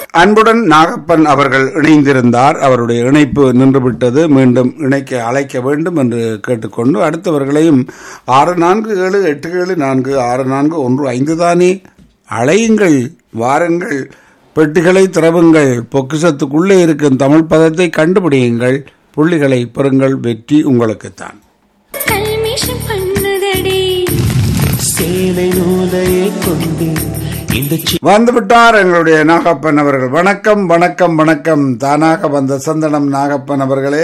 அன்புடன் நாகப்பன் அவர்கள் இணைந்திருந்தார் அவருடைய இணைப்பு நின்றுவிட்டது மீண்டும் இணைக்க அழைக்க வேண்டும் என்று கேட்டுக்கொண்டு அடுத்தவர்களையும் ஆறு நான்கு ஏழு எட்டு ஏழு நான்கு ஆறு நான்கு ஒன்று ஐந்து தானே அழையுங்கள் வாருங்கள் பெட்டிகளை திறவுங்கள் பொக்கிஷத்துக்குள்ளே இருக்கும் தமிழ் பதத்தை கண்டுபிடியுங்கள் புள்ளிகளை பெறுங்கள் வெற்றி உங்களுக்குத்தான் கல்மிஷம் பண்ணுதடி சேலை நூலையே கொண்டு இந்த சி- வந்துவிட்டார் எங்களுடைய நாகப்பன் அவர்கள் வணக்கம் வணக்கம் வணக்கம் தானாக வந்த சந்தனம் நாகப்பன் அவர்களே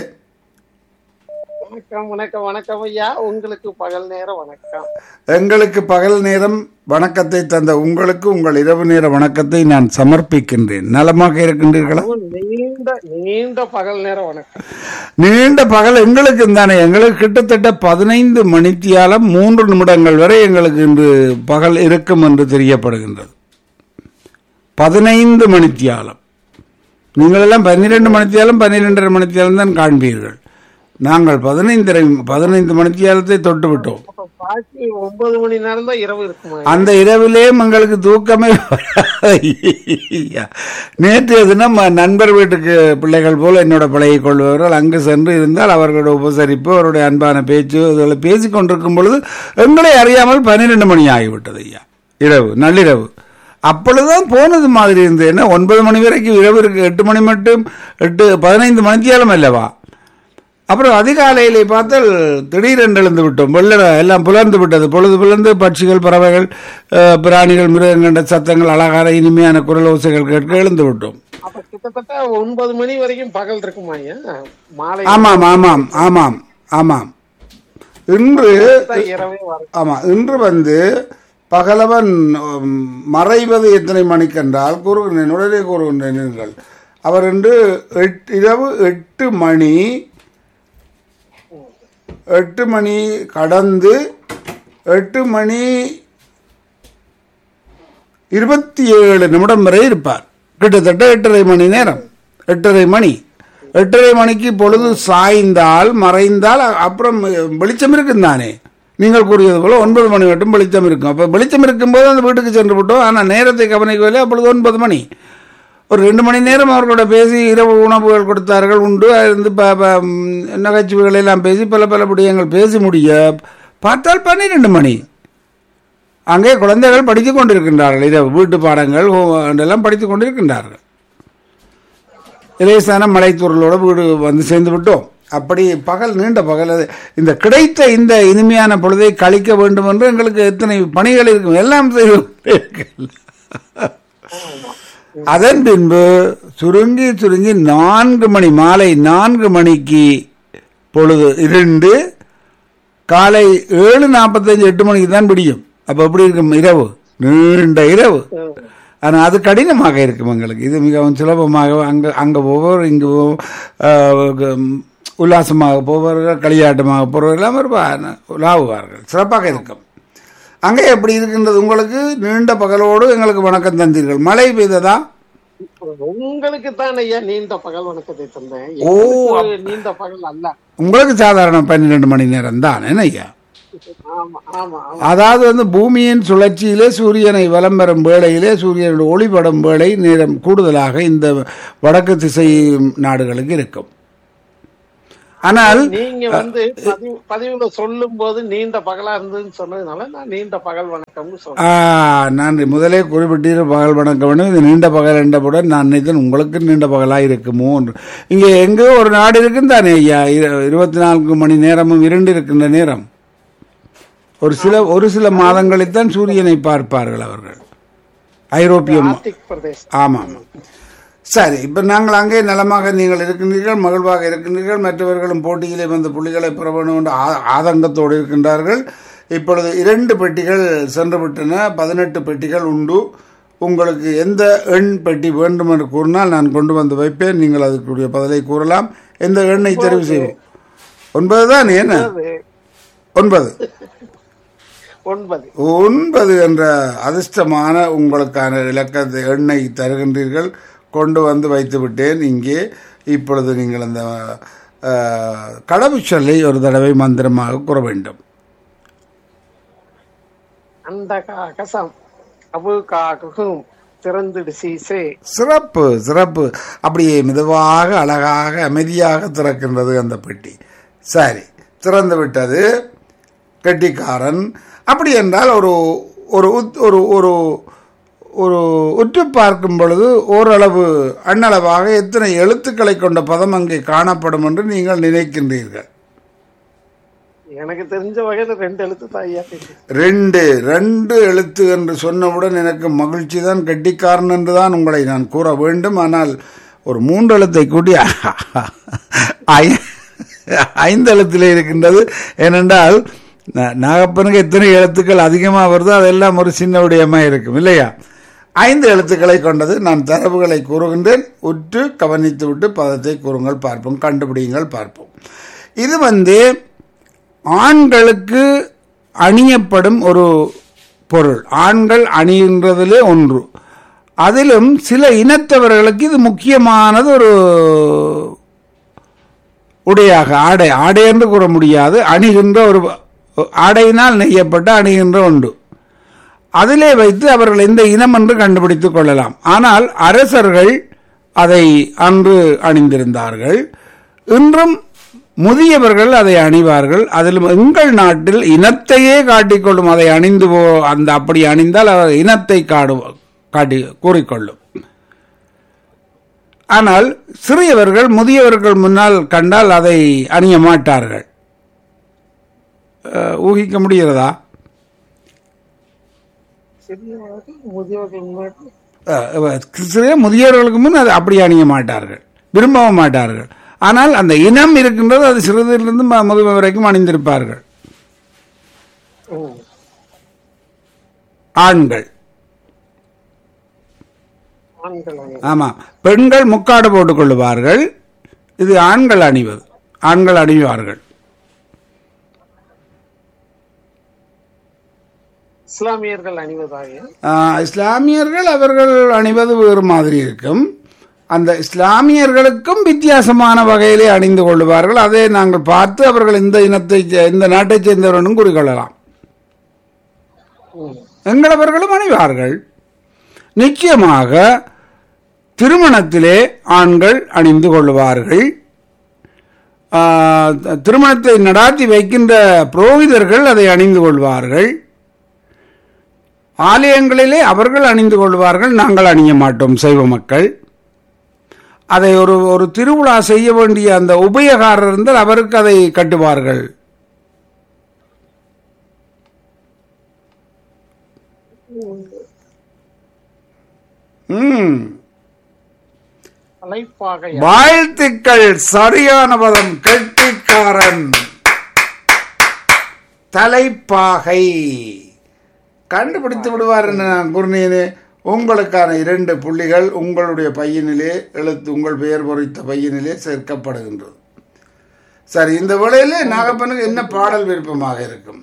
வணக்கம் வணக்கம் வணக்கம் ஐயா உங்களுக்கு பகல் நேரம் வணக்கம் எங்களுக்கு பகல் நேரம் வணக்கத்தை தந்த உங்களுக்கு உங்கள் இரவு நேர வணக்கத்தை நான் சமர்ப்பிக்கின்றேன் நலமாக இருக்கின்றீர்களா நீண்ட நீண்ட பகல் நேரம் வணக்கம் நீண்ட பகல் எங்களுக்கு தானே எங்களுக்கு கிட்டத்தட்ட பதினைந்து மணித்தியாலம் மூன்று நிமிடங்கள் வரை எங்களுக்கு இன்று பகல் இருக்கும் என்று தெரியப்படுகின்றது பதினைந்து மணித்தியாலம் நீங்கள் எல்லாம் பன்னிரெண்டு மணித்தியாலம் பன்னிரெண்டரை மணித்தியாலம் தான் காண்பீர்கள் நாங்கள் பதினைந்தரை பதினைந்து மணித்தியாலத்தை தொட்டு விட்டோம் அப்ப பாக்கி ஒன்பது மணி நேரம் தான் இரவு இருக்குமா அந்த இரவிலேயும் எங்களுக்கு தூக்கமே வராது. நேற்றைய தினம் நண்பர் வீட்டுக்கு பிள்ளைகள் போல என்னோட பழகிக் கொள்பவர்கள் அங்கு சென்று இருந்தால் அவர்களோட உபசரிப்பு அவருடைய அன்பான பேச்சு இதுகளை பேசிக் கொண்டிருக்கும் பொழுது எங்களை அறியாமல் பன்னிரெண்டு மணி ஆகிவிட்டது ஐயா இரவு நள்ளிரவு அப்பொழுதுதான் போனது மாதிரி இருந்தது என்ன ஒன்பது மணி வரைக்கும் இரவு இருக்கு எட்டு மணி மட்டும் எட்டு பதினைந்து மணித்தியாலம் அல்லவா அப்புறம் அதிகாலையிலே பார்த்தால் திடீரென்று எழுந்து விட்டோம் வெள்ள எல்லாம் புலர்ந்து விட்டது பொழுது புலர்ந்து பட்சிகள் பறவைகள் அஹ், பிராணிகள் மிருகங்கண்ட சத்தங்கள் அழகான இனிமையான குரல் ஓசைகள் கேட்க எழுந்து விட்டோம் அப்ப கிட்டத்தட்ட ஒன்பது மணி வரைக்கும் பகல் இருக்குமா ஐயா மாலை ஆமாம் ஆமாம் ஆமாம் ஆமாம் இன்று தான் இரவே வரும் ஆமாம் இன்று வந்து பகலவன் உம், மறைவது எத்தனை மணிக்கென்றால் கூறுகின்றேன் உடனே கூறுகின்றேன் நீங்கள் அவர் இன்று எட் இரவு எட்டு மணி எட்டு மணி கடந்து எட்டு மணி இருபத்தி ஏழு நிமிடம் வரை இருப்பார் கிட்டத்தட்ட எட்டரை மணி நேரம் எட்டரை மணி எட்டரை மணிக்கு பொழுது சாய்ந்தால் மறைந்தால் அ- அப்புறம் வெளிச்சம் இருக்கும் தானே நீங்கள் கூறியது போல ஒன்பது மணி மட்டும் வெளிச்சம் இருக்கும் அப்போ வெளிச்சம் இருக்கும்போது அந்த வீட்டுக்கு சென்று விட்டோம் ஆனால் நேரத்தை கவனிக்கவில்லை அப்பொழுது ஒன்பது மணி ஒரு ரெண்டு மணி நேரம் அவர்களோட பேசி இரவு உணவுகள் கொடுத்தார்கள் உண்டு இருந்து ப ப- ம், நகைச்சுவைகள் எல்லாம் பேசி பல பல விடயங்கள் பேசி முடிய பார்த்தால் பன்னிரெண்டு மணி அங்கே குழந்தைகள் படித்துக் கொண்டிருக்கின்றார்கள் இரவு வீட்டு பாடங்கள் ஹோ- எல்லாம் படித்துக் கொண்டிருக்கின்றார்கள் இலேசான மலைத்தூரலோட வீடு வந்து சேர்ந்து விட்டோம் அப்படி பகல் நீண்ட பகல் அது இந்த கிடைத்த இந்த இனிமையான பொழுதை கழிக்க வேண்டும் என்று எங்களுக்கு எத்தனை பணிகள் இருக்கும் எல்லாம் செய்து கொண்டே இருக்கின்றோம். அதன் பின்பு சுருங்கி சுருங்கி நான்கு மணி மாலை நான்கு மணிக்கு பொழுது இரண்டு காலை ஏழு நாற்பத்தஞ்சு எட்டு மணிக்கு தான் பிடிக்கும் அப்போ எப்படி இருக்கும் இரவு நீண்ட இரவு ஆனால் அது கடினமாக இருக்கும் எங்களுக்கு இது மிகவும் சுலபமாக அங்கே அங்கே போவோர் இங்கு போவோர், ஆஹ், க- உல்லாசமாக போவார்கள் களியாட்டமாக போகிறவர்கள் எல்லாம் வருவார் உலாவுவார்கள் சிறப்பாக இருக்கும் அங்கே எப்படி இருக்கின்றது உங்களுக்கு நீண்ட பகலோடு எங்களுக்கு வணக்கம் தந்தீர்கள் மழை பெய்ததா உங்களுக்கு தான் ஐயா நீண்ட பகல் வணக்கத்தை தந்தேன் ஓ, எங்களுக்கு நீண்ட பகல் அல்ல உங்களுக்கு சாதாரண பன்னிரெண்டு மணி நேரம் தான் என்ன ஐயா ஆமா ஆமா ஆமா அதாவது வந்து பூமியின் சுழற்சியிலே சூரியனை வலம் வரும் வேளையிலே சூரியனுடைய ஒளிபடும் வேளை நேரம் கூடுதலாக இந்த வடக்கு திசை நாடுகளுக்கு இருக்கும் ஆனால் நீங்க வந்து பதிவு பதிவுல சொல்லும் போது நீண்ட பகலா இருந்ததுன்னு சொன்னதுனால நான் நீண்ட பகல் வணக்கம்னு சொன்னேன் ஆ, நான் முதலே குறிப்பிட்டீர் பகல் வணக்கம் வேண்டும் இது நீண்ட பகல் என்றவுடன் நான் நினைத்தேன் உங்களுக்கு நீண்ட பகலா இருக்குமோ என்று இங்கே எங்கோ ஒரு நாடு இருக்கும் தானே ஐயா இரு- இருபத்தி நான்கு மணி நேரமும் இருண்டு இருக்கின்ற நேரம் ஒரு சில ஒரு சில மாதங்களில்தான் சூரியனை பார்ப்பார்கள் அவர்கள் ஐரோப்பியம் ஆர்டிக் பிரதேசம் ஆமாம் சரி இப்போ நாங்கள் அங்கே நலமாக நீங்கள் இருக்கின்றீர்கள் மகிழ்வாக இருக்கின்றீர்கள் மற்றவர்களும் போட்டியிலே வந்த புள்ளிகளை பெற வேண்டும் என்ற ஆ- ஆதங்கத்தோடு இருக்கின்றார்கள் இப்பொழுது இரண்டு பெட்டிகள் சென்று விட்டன பதினெட்டு பெட்டிகள் உண்டு உங்களுக்கு எந்த எண் பெட்டி வேண்டும் என்று கூறினால் நான் கொண்டு வந்து வைப்பேன் நீங்கள் அதுக்குரிய பதிலை கூறலாம் எந்த எண்ணை தெரிவு செய்வோம் ஒன்பது தான் என்ன ஒன்பது ஒன்பது ஒன்பது என்ற அதிர்ஷ்டமான உங்களுக்கான இலக்கத்தை எண்ணை தருகின்றீர்கள் கொண்டு வந்து வைத்து விட்டேன் இங்கே இப்பொழுது நீங்கள் அந்த அஹ், கடவுச்சொல்லை ஒரு தடவை மந்திரமாக கூற வேண்டும் அந்த கசம் அபு காக்கும் திறந்துடு சீசே சிறப்பு சிறப்பு அப்படியே மெதுவாக அழகாக அமைதியாக திறக்கின்றது அந்த பெட்டி சரி திறந்து விட்டது கெட்டிக்காரன் அப்படி என்றால் ஒரு ஒரு உத்- ஒரு ஒரு ஒரு உற்று பார்க்கும் பொழுது ஓரளவு அண்ணளவாக எத்தனை எழுத்துக்களை கொண்ட பதம் அங்கே காணப்படும் என்று நீங்கள் நினைக்கின்றீர்கள் எனக்கு தெரிஞ்ச வகையில ரெண்டு எழுத்து தான் ஐயா தெரியும் ரெண்டு ரெண்டு எழுத்து என்று சொன்னவுடன் எனக்கு மகிழ்ச்சி தான் கெட்டிக்காரன் என்று தான் உங்களை நான் கூற வேண்டும் ஆனால் ஒரு மூன்று எழுத்தை கூட்டி ஐ- ஐந்து எழுத்திலே இருக்கின்றது ஏனென்றால் நா- நாகப்பனுக்கு எத்தனை எழுத்துக்கள் அதிகமாக வருதோ அதெல்லாம் ஒரு சின்ன விடயமாக இருக்கும் இல்லையா ஐந்து எழுத்துக்களை கொண்டது நான் தரவுகளை கூறுகின்றேன் உற்று கவனித்து விட்டு பதத்தை கூறுங்கள் பார்ப்போம் கண்டுபிடியுங்கள் பார்ப்போம் இது வந்து ஆண்களுக்கு அணியப்படும் ஒரு பொருள் ஆண்கள் அணிகின்றதிலே ஒன்று அதிலும் சில இனத்தவர்களுக்கு இது முக்கியமானது ஒரு உடையாக ஆடை ஆடை என்று கூற முடியாது அணிகின்ற ஒரு ஆடையினால் நெய்யப்பட்ட அணிகின்ற ஒன்று அதிலே வைத்து அவர்கள் எந்த இனம் என்று கண்டுபிடித்துக் கொள்ளலாம் ஆனால் அரசர்கள் அதை அன்று அணிந்திருந்தார்கள் இன்றும் முதியவர்கள் அதை அணிவார்கள் அதிலும் எங்கள் நாட்டில் இனத்தையே காட்டிக்கொள்ளும் அதை அணிந்து போ அந்த அப்படி அணிந்தால் அவர் இனத்தை காடு காட்டி கூறிக்கொள்ளும் ஆனால் சிறியவர்கள் முதியவர்கள் முன்னால் கண்டால் அதை அணிய மாட்டார்கள் அஹ், ஊகிக்க முடிகிறதா சிறியவர்கள் முதியவர்கள் முன்னாடி அஹ், அஹ், சிறிய முதியவர்களுக்கு முன் அதை அப்படி அணிய மாட்டார்கள் விரும்பவும் மாட்டார்கள் ஆனால் அந்த இனம் இருக்கின்றது அது சிறிதிலிருந்து ம- முதுமை வரைக்கும் அணிந்திருப்பார்கள் ம். ஆண்கள் ஆண்கள் அணி ஆமா பெண்கள் முக்காடு போட்டுக் கொள்ளுவார்கள் இது ஆண்கள் அணிவது ஆண்கள் அணிவார்கள் இஸ்லாமியர்கள் அணிவதாக ஆஹ், இஸ்லாமியர்கள் அவர்கள் அணிவது வேறு மாதிரி இருக்கும் அந்த இஸ்லாமியர்களுக்கும் வித்தியாசமான வகையிலே அணிந்து கொள்வார்கள் அதை நாங்கள் பார்த்து அவர்கள் இந்த இனத்தை சே- இந்த நாட்டைச் சேர்ந்தவர்களும் கூறிக்கொள்ளலாம் ம். எங்களவர்களும் அணிவார்கள் நிச்சயமாக திருமணத்திலே ஆண்கள் அணிந்து கொள்வார்கள் ஆஹ், திருமணத்தை நடாத்தி வைக்கின்ற புரோகிதர்கள் அதை அணிந்து கொள்வார்கள் ஆலயங்களிலே அவர்கள் அணிந்து கொள்வார்கள் நாங்கள் அணிய மாட்டோம் சைவ மக்கள் அதை ஒரு ஒரு திருவிழா செய்ய வேண்டிய அந்த உபயகாரர் இருந்தால் அவருக்கு அதை கட்டுவார்கள் ம் தலைப்பாகை வாழ்த்துக்கள் சரியான பதம் கெட்டிக்காரன் தலைப்பாகை கண்டுபிடித்து விடுவார் என்று நான் கூறினேனே உங்களுக்கான இரண்டு புள்ளிகள் உங்களுடைய பையனிலே எழுத்து உங்கள் பெயர் பொறித்த பையனிலே சேர்க்கப்படுகின்றது சரி இந்த வேளையிலே நாகப்பனுக்கு என்ன பாடல் விருப்பமாக இருக்கும்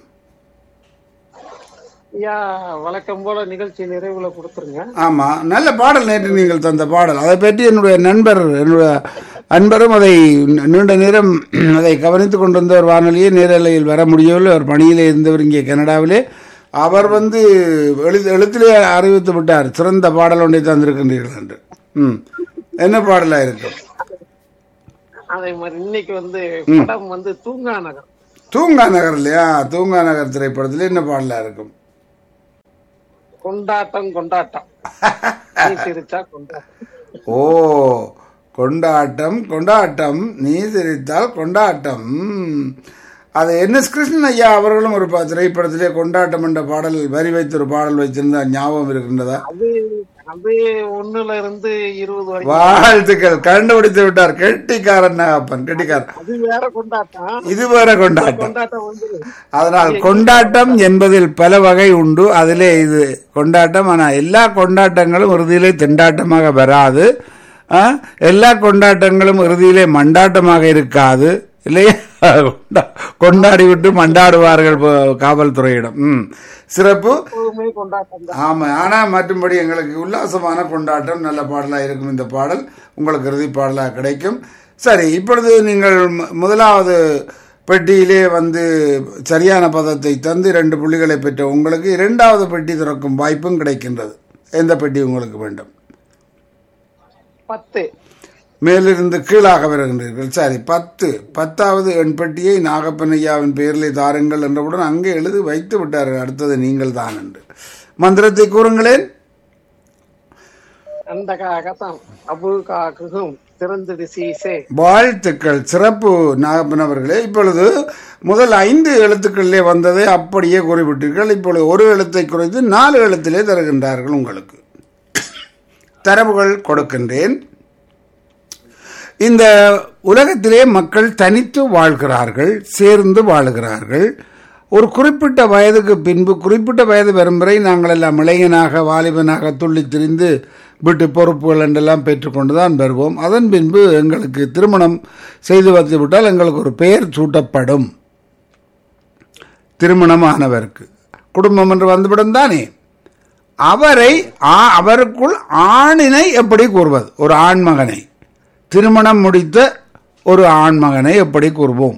ஐயா வழக்கம் போல நிகழ்ச்சி நிறைவுல கொடுத்துருங்க ஆமா நல்ல பாடல் நேற்று நீங்கள் தந்த பாடல் அதை பற்றி என்னுடைய நண்பர் என்னுடைய அன்பரும் அதை நீண்ட நேரம் அதை கவனித்துக் கொண்டிருந்தவர் வானொலியே நேரலையில் வர முடியவில்லை அவர் பணியிலே இருந்தவர் இங்கே கனடாவிலே அவர் வந்து எழுத்து எழுத்திலே அறிவித்து விட்டார் சிறந்த பாடல் ஒன்றை தந்திருக்கின்றீர்கள் என்று ம் என்ன பாடலா இருக்கும் அதே மாதிரி இன்னைக்கு வந்து படம் வந்து தூங்கா நகர் தூங்கா நகர் இல்லையா தூங்கா நகர் திரைப்படத்தில் என்ன பாடலா இருக்கும் கொண்டாட்டம் கொண்டாட்டம் நீ சிரிச்சா கொண்டாட்டம் ஓ கொண்டாட்டம் கொண்டாட்டம் நீ சிரித்தால் கொண்டாட்டம் ம். அது என் எஸ் கிருஷ்ணன் ஐயா அவர்களும் ஒரு ப- திரைப்படத்திலே கொண்டாட்டம் என்ற பாடல் வரி வைத்து ஒரு பாடல் வச்சிருந்தா ஞாபகம் இருக்கின்றதா அது அது ஒண்ணுல இருந்து இருபது வரைக்கும் வாழ்த்துக்கள் கண்டுபிடித்து விட்டார் கெட்டிக்காரன் நாகப்பன் கெட்டிக்காரன் அது வேற கொண்டாட்டம் இது வேற கொண்டாட்டம் கொண்டாட்டம் வந்து அதனால் கொண்டாட்டம் என்பதில் பல வகை உண்டு அதிலே இது கொண்டாட்டம் ஆனால் எல்லா கொண்டாட்டங்களும் இறுதியிலே திண்டாட்டமாக வராது ஆ? எல்லா கொண்டாட்டங்களும் இறுதியிலே மண்டாட்டமாக இருக்காது இல்லையா கொண்டா- கொண்டாடி விட்டு மண்டாடுவார்கள் போ- காவல்துறையிடம் ம் சிறப்பு எப்போதுமே கொண்டாட்டம் தான் ஆமா ஆனா மற்றும்படி எங்களுக்கு உல்லாசமான கொண்டாட்டம் நல்ல பாடலா இருக்கும் இந்த பாடல் உங்களுக்கு இறுதி பாடலா கிடைக்கும் சரி இப்பொழுது நீங்கள் மு- முதலாவது பெட்டியிலே வந்து சரியான பதத்தை தந்து இரண்டு புள்ளிகளை பெற்ற உங்களுக்கு இரண்டாவது பெட்டி திறக்கும் வாய்ப்பும் கிடைக்கின்றது எந்த பெட்டி உங்களுக்கு வேண்டும் பத்து மேலிருந்து கீழாக வருகின்றீர்கள் சரி பத்து பத்தாவது எண் பெட்டியை நாகப்பன் ஐயாவின் பெயரிலே தாருங்கள் என்றவுடன் அங்கே எழுதி வைத்து விட்டார்கள் அடுத்தது நீங்கள் தான் என்று மந்திரத்தை கூறுங்களேன் அந்த காகத்தான் அபு காக்கும் திறந்தது சீசே வாழ்த்துக்கள் சிறப்பு நாகப்பன் அவர்களே இப்பொழுது முதல் ஐந்து எழுத்துக்களிலே வந்ததை அப்படியே குறிப்பிட்டீர்கள் இப்பொழுது ஒரு எழுத்தை குறைத்து நாலு எழுத்திலே தருகின்றார்கள் உங்களுக்கு தரவுகள் கொடுக்கின்றேன் இந்த உலகத்திலே மக்கள் தனித்து வாழ்கிறார்கள் சேர்ந்து வாழுகிறார்கள் ஒரு குறிப்பிட்ட வயதுக்கு பின்பு குறிப்பிட்ட வயது வரும் வரை நாங்கள் எல்லாம் இளைஞனாக வாலிபனாக துள்ளித் திரிந்து வீட்டு பொறுப்புகள் என்றெல்லாம் பெற்றுக்கொண்டு தான் வருவோம் அதன் பின்பு எங்களுக்கு திருமணம் செய்து வைத்து விட்டால் எங்களுக்கு ஒரு பெயர் சூட்டப்படும் திருமணமானவருக்கு குடும்பம் என்று வந்துவிடும் தானே அவரை ஆ- அவருக்குள் ஆணினை எப்படி கூறுவது ஒரு ஆண்மகனை திருமணம் முடித்த ஒரு ஆண்மகனை எப்படி கூறுவோம்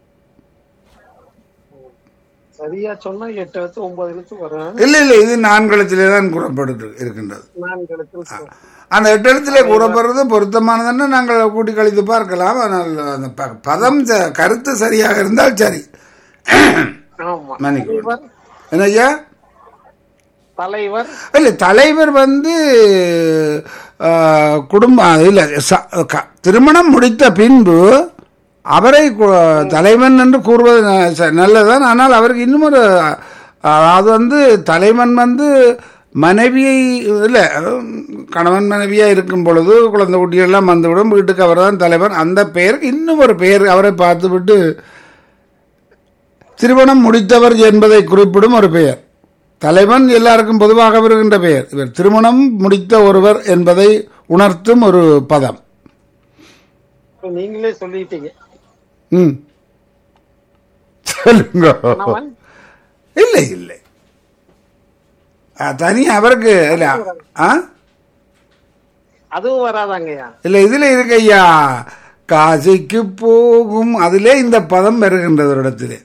சரியா சொன்னா எட்டு எழுத்து ஒன்பது எழுத்து வரும் இல்லை இல்லை இது நான்கெழுத்திலே தான் கூறப்பட்டு இருக்கின்றது நான்கு எழுத்து சொல். அந்த எட்டு எழுத்திலே கூறப்படுறது பொருத்தமானதுன்னு நாங்கள் கூட்டி கழித்து பார்க்கலாம் ஆனால் அந்த ப- பதம் ச- கருத்து சரியாக இருந்தால் சரி ஆமா மன்னிக்கவும். தலைவர் என்ன ஐயா தலைவர் இல்லை தலைவர் வந்து ஆ, குடும்பம் இல்லை ச- க- திருமணம் முடித்த பின்பு அவரை கு- தலைவன் என்று கூறுவது ந- ச- நல்லதுதான் ஆனால் அவருக்கு இன்னும் ஒரு அது வந்து தலைவன் வந்து மனைவியை இல்லை கணவன் மனைவியாக இருக்கும் பொழுது குழந்தை குட்டியெல்லாம் வந்துவிடும் வீட்டுக்கு அவர் தான் தலைவன் அந்த பெயருக்கு இன்னும் ஒரு பெயர் அவரை பார்த்துவிட்டு திருமணம் முடித்தவர் என்பதை குறிப்பிடும் ஒரு பெயர் தலைவன் எல்லாருக்கும் பொதுவாக வருகின்ற பெயர் இவர் திருமணம் முடித்த ஒருவர் என்பதை உணர்த்தும் ஒரு பதம் இப்ப நீங்களே சொல்லிட்டீங்க ம் சொல்லுங்க கணவன் இல்லை இல்லை ஆ, தனி அவருக்கு இல்லை ஆ அதுவும் வராதாங்கய்யா இல்லை இதுல இருக்கு ஐயா காசிக்கு போகும் அதிலே இந்த பதம் வருகின்றது ஒரு இடத்திலே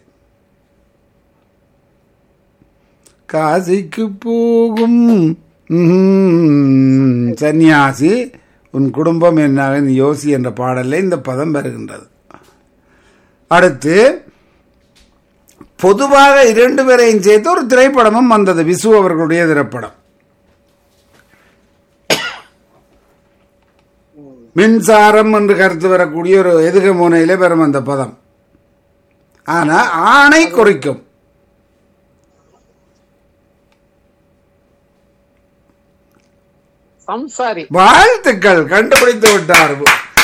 காசிக்கு போகும் ம்ஹும், சந்நியாசி உன் குடும்பம் என்னாக நீ யோசி என்ற பாடல்ல இந்த பதம் வருகின்றது அடுத்து பொதுவாக இரண்டு பேரையும் சேர்த்து ஒரு திரைப்படமும் வந்தது விசு அவர்களுடைய திரைப்படம் மின்சாரம் என்று கருத்து வரக்கூடிய ஒரு எதுக முனையிலே வரும் அந்த பதம் ஆனா ஆணை குறிக்கும் சம்சாரி வாழ்த்துக்கள் கண்டுபிடித்து விட்டார்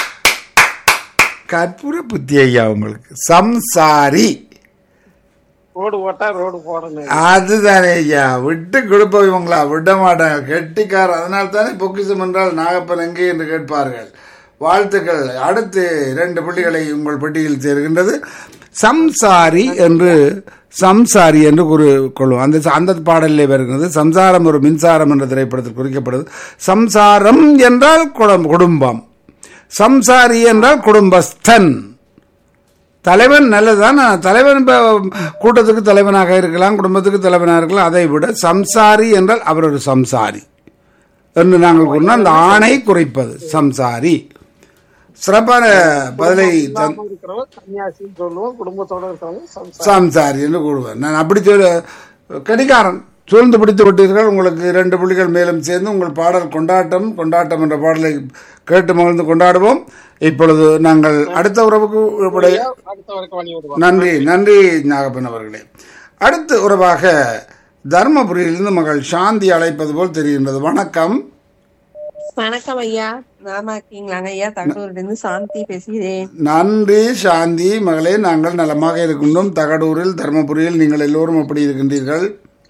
கற்பூர புத்தி ஐயா உங்களுக்கு சம்சாரி ரோடு போட்டா ரோடு போடணும் அதுதானே ஐயா விட்டு கொடுப்போம் இவங்களா விட மாட்டாங்க கெட்டிக்கார அதனால தானே பொக்கிசம் என்றால் நாகப்பன் எங்கே என்று கேட்பார்கள் வாழ்த்துக்கள் அடுத்து இரண்டு புள்ளிகளை உங்கள் பெட்டியில் சேர்கின்றது சம்சாரி என்று சம்சாரி என்று கூறு கொள்வோம் அந்த அந்த பாடலிலே வருகிறது சம்சாரம் ஒரு மின்சாரம் என்ற திரைப்படத்தில் குறிக்கப்படுது சம்சாரம் என்றால் குடம்- குடும்பம் சம்சாரி என்றால் குடும்பஸ்தன் தலைவன் நல்லதுதான் ஆனா தலைவன் இப்ப கூட்டத்துக்கு தலைவனாக இருக்கலாம் குடும்பத்துக்கு தலைவனாக இருக்கலாம் அதை விட சம்சாரி என்றால் அவர் ஒரு சம்சாரி என்று நாங்கள் கூறினால் அந்த ஆணை குறைப்பது சம்சாரி சிறப்பான பதிலை தந் இல்லாம இருக்கிறவங்க சன்னியாசின்னு சொல்லுவோம் குடும்பத்தோட இருக்கிறவங்க சம்சாரி சம்சாரி என்று கூறுவேன் நான் அப்படி சொல்ல கடிகாரன் சூழ்ந்து பிடித்து விட்டீர்கள் உங்களுக்கு இரண்டு புள்ளிகள் மேலும் சேர்ந்து உங்கள் பாடல் கொண்டாட்டம் கொண்டாட்டம் என்ற பாடலை கேட்டு மகிழ்ந்து கொண்டாடுவோம் இப்பொழுது நாங்கள் அடுத்த உறவுக்கு உடைய அடுத்தவருக்கு வழி விடுவோம் நன்றி நன்றி நாகப்பன் அவர்களே அடுத்த உறவாக தர்மபுரியிலிருந்து மகள் சாந்தி அழைப்பது போல் தெரிகின்றது வணக்கம் வணக்கம் ஐயா நலமா இருக்கீங்களாங்க ஐயா தகடூர்ல இருந்து சாந்தி பேசுகிறேன் நன்றி சாந்தி மகளே நாங்கள் நலமாக இருக்கின்றோம் தகடூரில் தர்மபுரியில் நீங்கள் எல்லோரும் எப்படி இருக்கின்றீர்கள்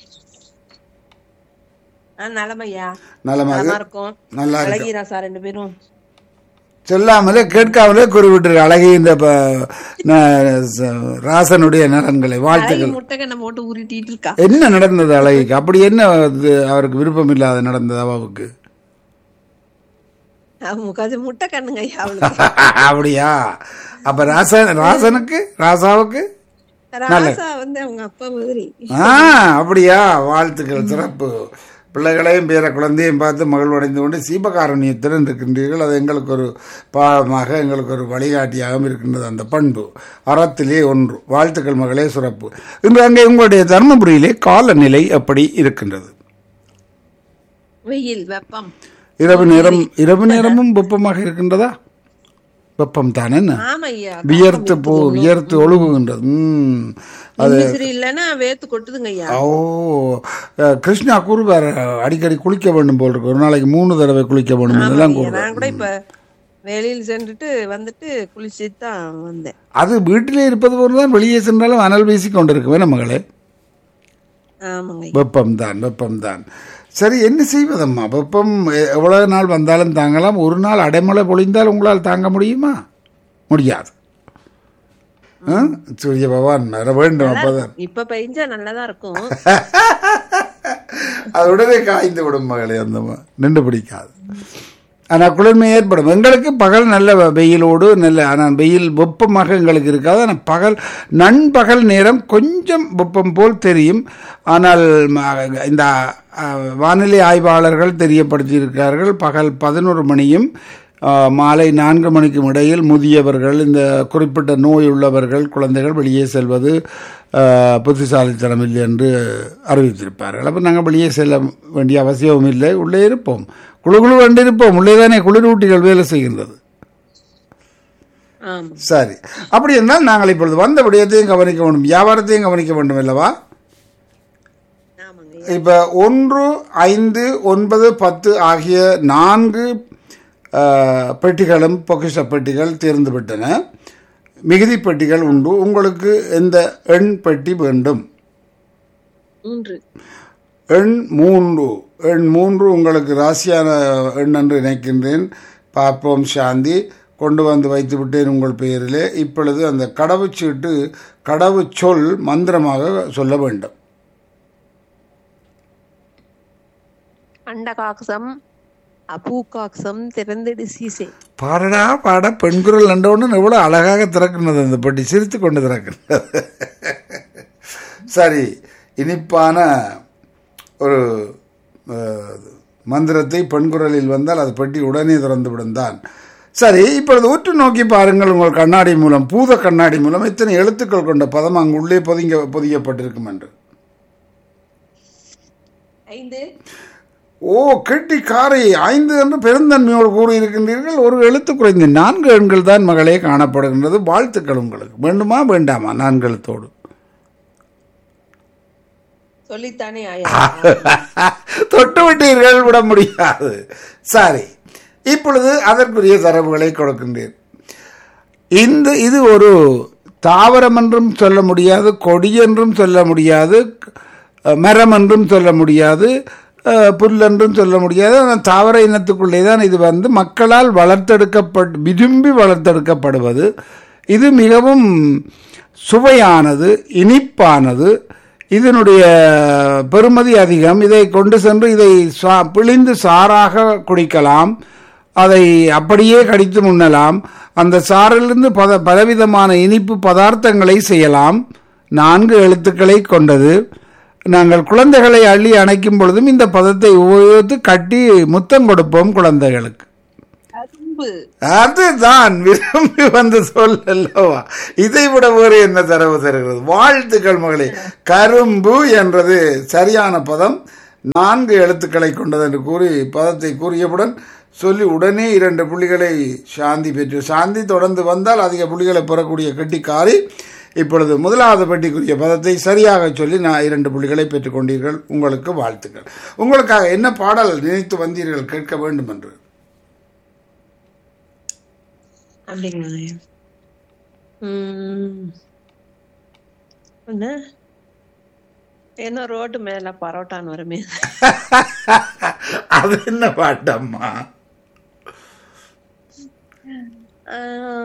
ஆ நலம் ஐயா நலமாக நலமா இருக்கும் நல்லா இருக்கு அழகிரா சார் ரெண்டு பேரும் சொல்லாமலே கேட்காமலே குறிப்பிட்டு அழகி இந்த ப- ந- ச- ராசனுடைய நலன்களை அழகி வாழ்த்துக்கள் முட்டைக்கண்ணை போட்டு உருட்டிட்டு இருக்கா என்ன நடந்தது அழகிக்கு அப்படி என்ன அது அவருக்கு விருப்பம் இல்லாத நடந்தது அவாவுக்கு அவங்க அது முட்டை கண்ணுங்க ஐயா அவளுக்கு அப்படியா அப்ப ராசன் ராசனுக்கு ராசாவுக்கு ராசா வந்து அவங்க அப்பா மாதிரி ஆ அப்படியா வாழ்த்துக்கள் சிறப்பு பிள்ளைகளையும் பேர குழந்தையும் பார்த்து மகிழ்வடைந்து கொண்டு சீபகாரணியத்துடன் இருக்கின்றீர்கள் அது எங்களுக்கு ஒரு பாவமாக எங்களுக்கு ஒரு வழிகாட்டியாகவும் இருக்கின்றது அந்த பண்பு அறத்திலே ஒன்று வாழ்த்துக்கள் மகளே சிறப்பு இன்று அங்கே உங்களுடைய தர்மபுரியிலே காலநிலை எப்படி இருக்கின்றது வெயில் வெப்பம் இரவு நேரம் இரவு நேரமும் வெப்பமாக இருக்கின்றதா வெப்பம் தானே ஆமா ஐயா வியர்த்து போ வியர்த்து ஒழுகுகின்றது ம் அது மின்விசிறி இல்லைன்னா வேத்து கொட்டுதுங்க ஐயா ஓ அஹ், கிருஷ்ணா கூறுவார் அடிக்கடி குளிக்க வேண்டும் போல் இருக்கு ஒரு நாளைக்கு மூணு தடவை குளிக்க வேண்டும் இதெல்லாம் ஐயா, கூறுவார் நான் கூட இப்ப வெளியில் சென்றுட்டு வந்துட்டு குளிச்சுட்டு தான் வந்தேன் அது வீட்டிலே இருப்பது போல தான் வெளியே சென்றாலும் அனல் வீசி கொண்டிருக்குமே மகளே ஆமாங்க ஐயா. வெப்பம் தான் வெப்பம் தான் சரி என்ன செய்வதம்மா வெப்பம் எ- எவ்வளவு நாள் வந்தாலும் தாங்கலாம் ஒரு நாள் அடைமழை பொழிந்தால் உங்களால் தாங்க முடியுமா முடியாது ஆ? சூரிய பகவான் வர வேண்டும் அப்பதான் இப்ப பெஞ்சா நல்லதா இருக்கும் அது உடனே காய்ந்து விடும் மகளே அந்த ம- நின்று பிடிக்காது ஆனால் குளிர்மை ஏற்படும் எங்களுக்கு பகல் நல்ல வெ- வெயிலோடு நல்ல ஆனால் வெயில் வெப்பமாக எங்களுக்கு இருக்காது ஆனால் பகல் நண்பகல் நேரம் கொஞ்சம் வெப்பம் போல் தெரியும் ஆனால் ம- இந்த அ, வானிலை ஆய்வாளர்கள் தெரியப்படுத்தியிருக்கிறார்கள் பகல் பதினோரு மணியும் ஆ, மாலை நான்கு மணிக்கும் இடையில் முதியவர்கள் இந்த குறிப்பிட்ட நோய் உள்ளவர்கள் குழந்தைகள் வெளியே செல்வது ஆ, புத்திசாலித்தனம் இல்லை என்று அறிவித்திருப்பார்கள் அப்போ நாங்கள் வெளியே செல்ல வேண்டிய அவசியமும் இல்லை உள்ளே இருப்போம் குழு குழு கண்டு இருப்போம் உள்ளே தானே குளிரூட்டிகள் வேலை செய்கின்றது ஆமா சரி அப்படி என்றால் நாங்கள் இப்பொழுது வந்த விடயத்தையும் கவனிக்க வேண்டும் வியாபாரத்தையும் கவனிக்க வேண்டும் அல்லவா ஆமாங்க ஐயா. இப்போ ஒன்று ஐந்து ஒன்பது பத்து ஆகிய நான்கு ஆ, பெட்டிகளும் பொக்கிஷ பெட்டிகள் தேர்ந்து விட்டன மிகுதி பெட்டிகள் உண்டு உங்களுக்கு எந்த எண் பெட்டி வேண்டும் மூன்று எண் மூன்று எண் மூன்று உங்களுக்கு ராசியான எண் என்று நினைக்கின்றேன் பார்ப்போம் சாந்தி கொண்டு வந்து வைத்து விட்டேன் உங்கள் பெயரிலே இப்பொழுது அந்த கடவுச்சீட்டு கடவுச்சொல் மந்திரமாக சொல்ல வேண்டும் அண்டகாக்சம் அபூகாக்சம் திறந்திடு சீசே பாடடா பாட பெண்குரல் நண்டவுடன் எவ்வளோ அழகாக திறக்கின்றது அந்த பெட்டி சிரித்து கொண்டு திறக்கின்றது சரி இனிப்பான ஒரு அஹ், மந்திரத்தை பெண்குரலில் வந்தால் அது பெட்டி உடனே திறந்து விடும் தான் சரி இப்பொழுது உற்று நோக்கி பாருங்கள் உங்கள் கண்ணாடி மூலம் பூத கண்ணாடி மூலம் எத்தனை எழுத்துக்கள் கொண்ட பதம் அங்கு உள்ளே பொதிங்க பொதியப்பட்டிருக்கும் என்று ஐந்து ஓ கெட்டி காரை ஐந்து என்று பெருந்தன்மையோடு கூறியிருக்கின்றீர்கள் ஒரு எழுத்து குறைந்து நான்கு எண்கள் தான் மகளே காணப்படுகின்றது வாழ்த்துக்கள் உங்களுக்கு வேண்டுமா வேண்டாமா நான்கு எழுத்தோடு சொல்லித்தானே ஆயா தொட்டு விட்டீர்கள் விட முடியாது சரி இப்பொழுது அதற்குரிய தரவுகளை கொடுக்கின்றேன் இந்த இது ஒரு தாவரம் என்றும் சொல்ல முடியாது கொடி என்றும் சொல்ல முடியாது அஹ், மரம் என்றும் சொல்ல முடியாது அஹ், புல் என்றும் சொல்ல முடியாது ஆனால் தாவர இனத்துக்குள்ளே தான் இது வந்து மக்களால் வளர்த்தெடுக்கப்பட் விரும்பி வளர்த்தெடுக்கப்படுவது இது மிகவும் சுவையானது இனிப்பானது இதனுடைய பெறுமதி அதிகம் இதை கொண்டு சென்று இதை சா பிழிந்து சாறாக குடிக்கலாம் அதை அப்படியே கடித்து முன்னலாம் அந்த சாறிலிருந்து பத பலவிதமான இனிப்பு பதார்த்தங்களை செய்யலாம் நான்கு எழுத்துக்களை கொண்டது நாங்கள் குழந்தைகளை அள்ளி அணைக்கும் பொழுதும் இந்த பதத்தை உபயோகித்து கட்டி முத்தம் கொடுப்போம் குழந்தைகளுக்கு அரும்பு அதுதான் விரும்பி வந்த சொல் அல்லவா இதை விட வேறு என்ன தரவு தருகிறது வாழ்த்துக்கள் மகளே கரும்பு என்றது சரியான பதம் நான்கு எழுத்துக்களை கொண்டது என்று கூறி பதத்தை கூறியவுடன் சொல்லி உடனே இரண்டு புள்ளிகளை சாந்தி பெற்று சாந்தி தொடர்ந்து வந்தால் அதிக புள்ளிகளை பெறக்கூடிய கெட்டிக்காரி இப்பொழுது முதலாவது பெட்டிக்குரிய பதத்தை சரியாக சொல்லி நான் இரண்டு புள்ளிகளை பெற்றுக்கொண்டீர்கள் உங்களுக்கு வாழ்த்துக்கள் உங்களுக்காக என்ன பாடல் நினைத்து வந்தீர்கள் கேட்க வேண்டும் என்று அப்படிங்களா ஐயா? ம். என்ன என்ன ரோட்டு மேல பரோட்டான்னு வருமே அது என்ன பாட்டம்மா ஆ,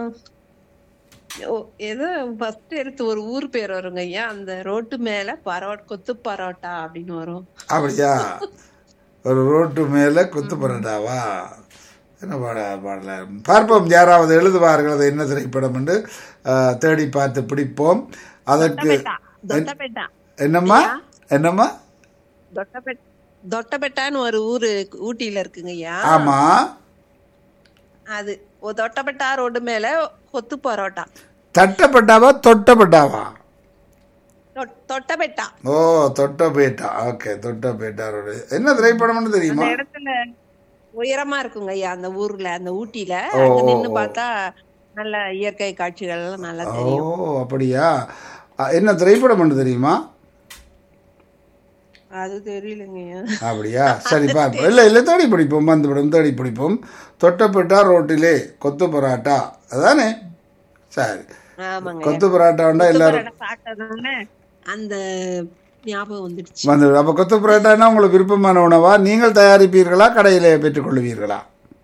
ஓ, ஏதோ ஃபர்ஸ்ட் எடுத்து ஒரு ஊர் பேர் வருங்க ஐயா அந்த ரோட்டு மேல பரோட் கொத்து பரோட்டா அப்படின்னு வரும் அப்படியா ஒரு ரோட்டு மேல குத்து பரோட்டாவா என்ன பாட பாடல பார்ப்போம் யாராவது எழுதுவார்கள் அது என்ன திரைப்படம் என்று ஆஹ், தேடி பார்த்து பிடிப்போம் அதற்கு தொட்டபெட்டா தொட்டபெட்டா என்னம்மா என்னம்மா தொட்டபெட் தொட்டபெட்டான்னு ஒரு ஊரு ஊட்டியில இருக்குங்க ஐயா ஆமா அது ஒரு தொட்டபெட்டா ரோடு மேல கொத்து பரோட்டா தட்டப்பட்டாவா தொட்டப்பட்டாவா தொ- தொட்டபெட்டா ஓ தொட்டபேட்டா ஓகே தொட்டபேட்டா ரோடு என்ன திரைப்படம்னு தெரியுமா அந்த இடத்துல உயரமா இருக்குங்க ஐயா அந்த ஊர்ல அந்த ஊட்டியில ஓ, அங்க ஓ, நின்னு ஓ. பார்த்தா நல்ல இயற்கை காட்சிகள் எல்லாம் நல்லா ஓ தெரியும் அப்படியா அ, என்ன திரைப்படம் தெரியுமா அது தெரியலங்க ஐயா அப்படியா சரி பார்ப்போம் இல்லை இல்லை தேடி பிடிப்போம் வந்து விடும் தேடி பிடிப்போம் தொட்டப்பட்டா ரோட்டிலே கொத்து பரோட்டா அதானே சரி ஆமாங்க கொத்து பரோட்டாண்டா எல்லாரும் பரோட்டா சாப்பிட்டதுனால அந்த ஞாபகம் வந்துடுச்சு வந்து அப்போ கொத்து பரோட்டானா உங்களுக்கு விருப்பமான உணவா நீங்கள் தயாரிப்பீர்களா கடையிலே பெற்றுக்கொள்வீர்களா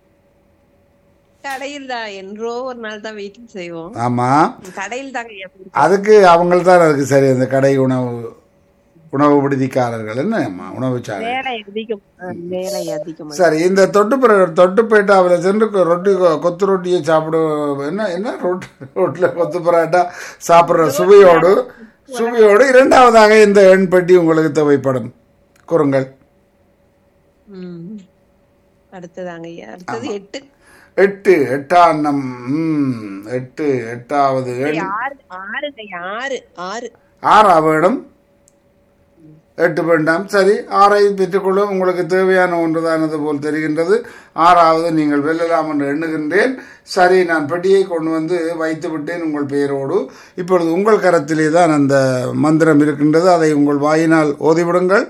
கடையில் தான் என்றோ ஒரு நாள் தான் வீட்டுல செய்வோம் ஆமாம் கடையில் தாங்க ஐயா பிடிக்கும். அதுக்கு அவங்க தான் அதுக்கு சரி அந்த கடை உணவு உணவு விடுதிக்காரர்கள் என்ன ஆமா, உணவு சாலை வேலை அதிகம் ஆ, வேலை அதிகம் சரி இந்த தொட்டு பிர- தொட்டுப்பேட்டாவில் சென்று கொ- ரொட்டி கொ- கொத்து ரொட்டியை சாப்பிடும் என்ன என்ன ரொட்டி ரோட்டில் கொத்து பரோட்டா சாப்பிட்ற சுவையோடு சுவையோடு இரண்டாவதாக இந்த எண் பெட்டி உங்களுக்கு தேவைப்படும் குறுங்கள் ம். அடுத்ததாங்க ஐயா அடுத்தது எட்டு எட்டு எட்டாம் ம் எட்டு எட்டாவது எண் ஆறு ஆறுங்க ஐயா, ஆறு ஆறு ஆறாவது இடம் எட்டு வேண்டாம் சரி ஆறை பெற்றுக்கொள்ள உங்களுக்கு தேவையான ஒன்றுதானது போல் தெரிகின்றது ஆறாவது நீங்கள் வெல்லலாம் என்று எண்ணுகின்றேன் சரி நான் பெட்டியை கொண்டு வந்து வைத்து விட்டேன் உங்கள் பெயரோடு இப்பொழுது உங்கள் கரத்திலே தான் அந்த மந்திரம் இருக்கின்றது அதை உங்கள் வாயினால் ஓதிவிடுங்கள்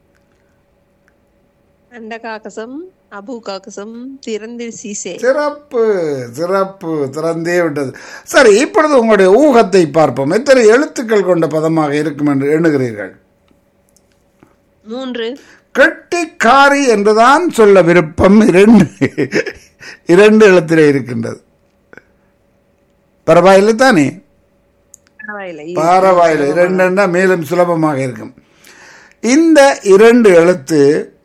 அண்ட காக்கசம் அபு காக்கசம் திறந்தில் சீசே சிறப்பு சிறப்பு திறந்தே விட்டது சரி இப்பொழுது உங்களுடைய ஊகத்தை பார்ப்போம் எத்தனை எழுத்துக்கள் கொண்ட பதமாக இருக்கும் என்று எண்ணுகிறீர்கள் மூன்று கெட்டிக்காரி என்றுதான் சொல்ல விருப்பம் இரண்டு இரண்டு எழுத்திலே இருக்கின்றது பரவாயில்லை தானே பரவாயில்லை பரவாயில்லை இரண்டுன்னா மேலும் சுலபமாக இருக்கும் இந்த இரண்டு எழுத்து